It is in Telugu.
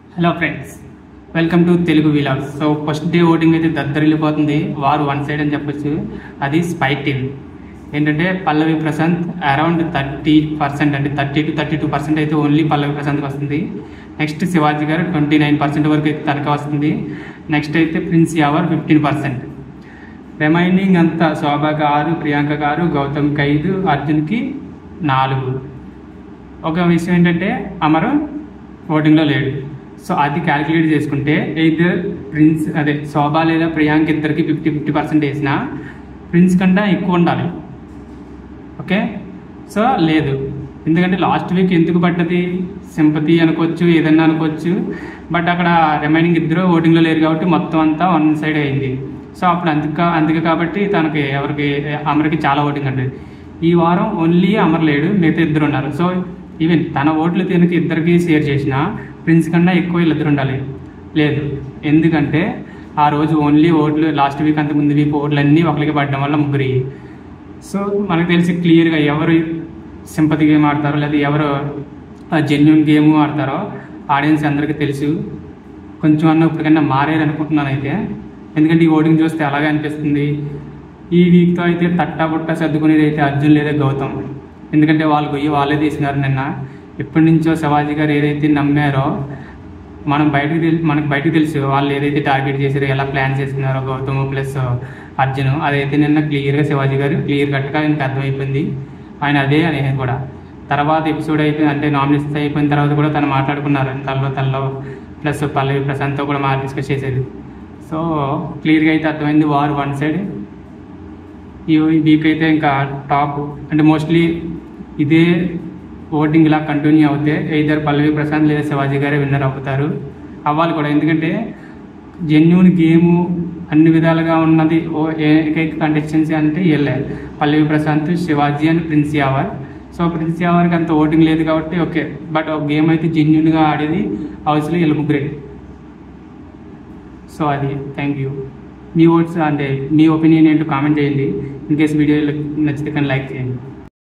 hello friends welcome to Telugu vlogs so first day voting అయితే దద్దరిల్లిపోతుంది వారు వన్ సైడ్ అని చెప్పొచ్చు అది స్పై టీమ్ ఏంటంటే Pallavi Prashanth around thirty percent అంటే thirty to thirty two percent అయితే ఓన్లీ పల్లవి ప్రశాంత్కి వస్తుంది నెక్స్ట్ శివాజీ గారు ట్వంటీ నైన్ పర్సెంట్ వరకు అయితే తనకి వస్తుంది నెక్స్ట్ అయితే Prince Yawar fifteen percent remaining అంతా శోభాకి ఆరు ప్రియాంక ఆరు గౌతమ్కి ఐదు అర్జున్కి నాలుగు ఒక విషయం ఏంటంటే అమరు ఓటింగ్లో లేడు సో అది క్యాలిక్యులేట్ చేసుకుంటే ఇద్దరు ప్రిన్స్ అదే శోభా లేదా ప్రియాంక ఇద్దరికి ఫిఫ్టీ ఫిఫ్టీ పర్సెంట్ వేసినా ప్రిన్స్ కంటే ఎక్కువ ఉండాలి ఓకే సో లేదు ఎందుకంటే లాస్ట్ వీక్ ఎందుకు పడ్డది సింపతి అనుకోవచ్చు ఏదన్నా అనుకోవచ్చు బట్ అక్కడ రిమైనింగ్ ఇద్దరు ఓటింగ్లో లేరు కాబట్టి మొత్తం అంతా వన్ సైడ్ అయింది సో అప్పుడు అందుక అందుకే కాబట్టి తనకి ఎవరికి అమర్కి చాలా ఓటింగ్ అంటే ఈ వారం ఓన్లీ అమర్ లేడు మిగతా ఇద్దరు ఉన్నారు సో ఈవెన్ తన ఓట్లు తినకి ఇద్దరికి షేర్ చేసిన ప్రిన్స్ కన్నా ఎక్కువ వీళ్ళిద్దరు ఉండాలి లేదు ఎందుకంటే ఆ రోజు ఓన్లీ ఓట్లు లాస్ట్ వీక్ అంత ముందు వీక్ ఓట్లు అన్నీ ఒకరికి పడడం వల్ల ముగ్గురి సో మనకు తెలిసి క్లియర్గా ఎవరు సింపతి గేమ్ ఆడతారో లేదా ఎవరు జెన్యున్ గేమ్ ఆడతారో ఆడియన్స్ అందరికీ తెలుసు కొంచెం అన్న ఇప్పటికన్నా మారారు అనుకుంటున్నాను అయితే ఎందుకంటే ఈ ఓటింగ్ చూస్తే అలాగే అనిపిస్తుంది ఈ వీక్తో అయితే తట్టా బుట్ట సర్దుకునేది అయితే అర్జున్ లేదా గౌతమ్ ఎందుకంటే వాళ్ళు పోయి వాళ్ళే తీసినారు నిన్న ఎప్పటి నుంచో శివాజీ గారు ఏదైతే నమ్మారో మనం బయటకు తెలి మనకు బయటకు తెలుసు వాళ్ళు ఏదైతే టార్గెట్ చేశారో ఎలా ప్లాన్ చేస్తున్నారో గౌతమ్ ప్లస్ అర్జున్ అదైతే నిన్న క్లియర్గా శివాజీ గారు క్లియర్ కట్గా ఆయనకు అర్థమైపోయింది ఆయన అదే అనేది కూడా తర్వాత ఎపిసోడ్ అయిపోయింది అంటే నామినేషన్స్ అయిపోయిన తర్వాత కూడా తను మాట్లాడుకున్నారు తనలో తనలో ప్లస్ పల్లవి ప్రశాంత్తో కూడా మా డిస్కస్ చేసేది సో క్లియర్గా అయితే అర్థమైంది వారు వన్ సైడ్ ఈ వీక్ అయితే ఇంకా టాప్ అంటే మోస్ట్లీ ఇదే ఓటింగ్ ఇలా కంటిన్యూ అవుతే ఇద్దరు పల్లవి ప్రశాంత్ లేదా శివాజీ గారే విన్నర్ అవుతారు అవ్వాలి కూడా ఎందుకంటే జెన్యున్ గేము అన్ని విధాలుగా ఉన్నది ఓ ఏకైక కంటెస్టెన్సీ అంటే వీళ్ళే పల్లవి ప్రశాంత్ శివాజీ అండ్ ప్రిన్స్ యావర్ సో ప్రిన్స్ యావర్కి అంత ఓటింగ్ లేదు కాబట్టి ఓకే బట్ ఒక గేమ్ అయితే జెన్యున్గా ఆడేది హౌస్లో వీళ్ళ ముగ్గురే సో అది థ్యాంక్ యూ మీ ఓట్స్ అంటే మీ ఒపీనియన్ ఏంటో కామెంట్ చేయండి ఇన్ కేస్ వీడియో నచ్చితే కానీ లైక్ చేయండి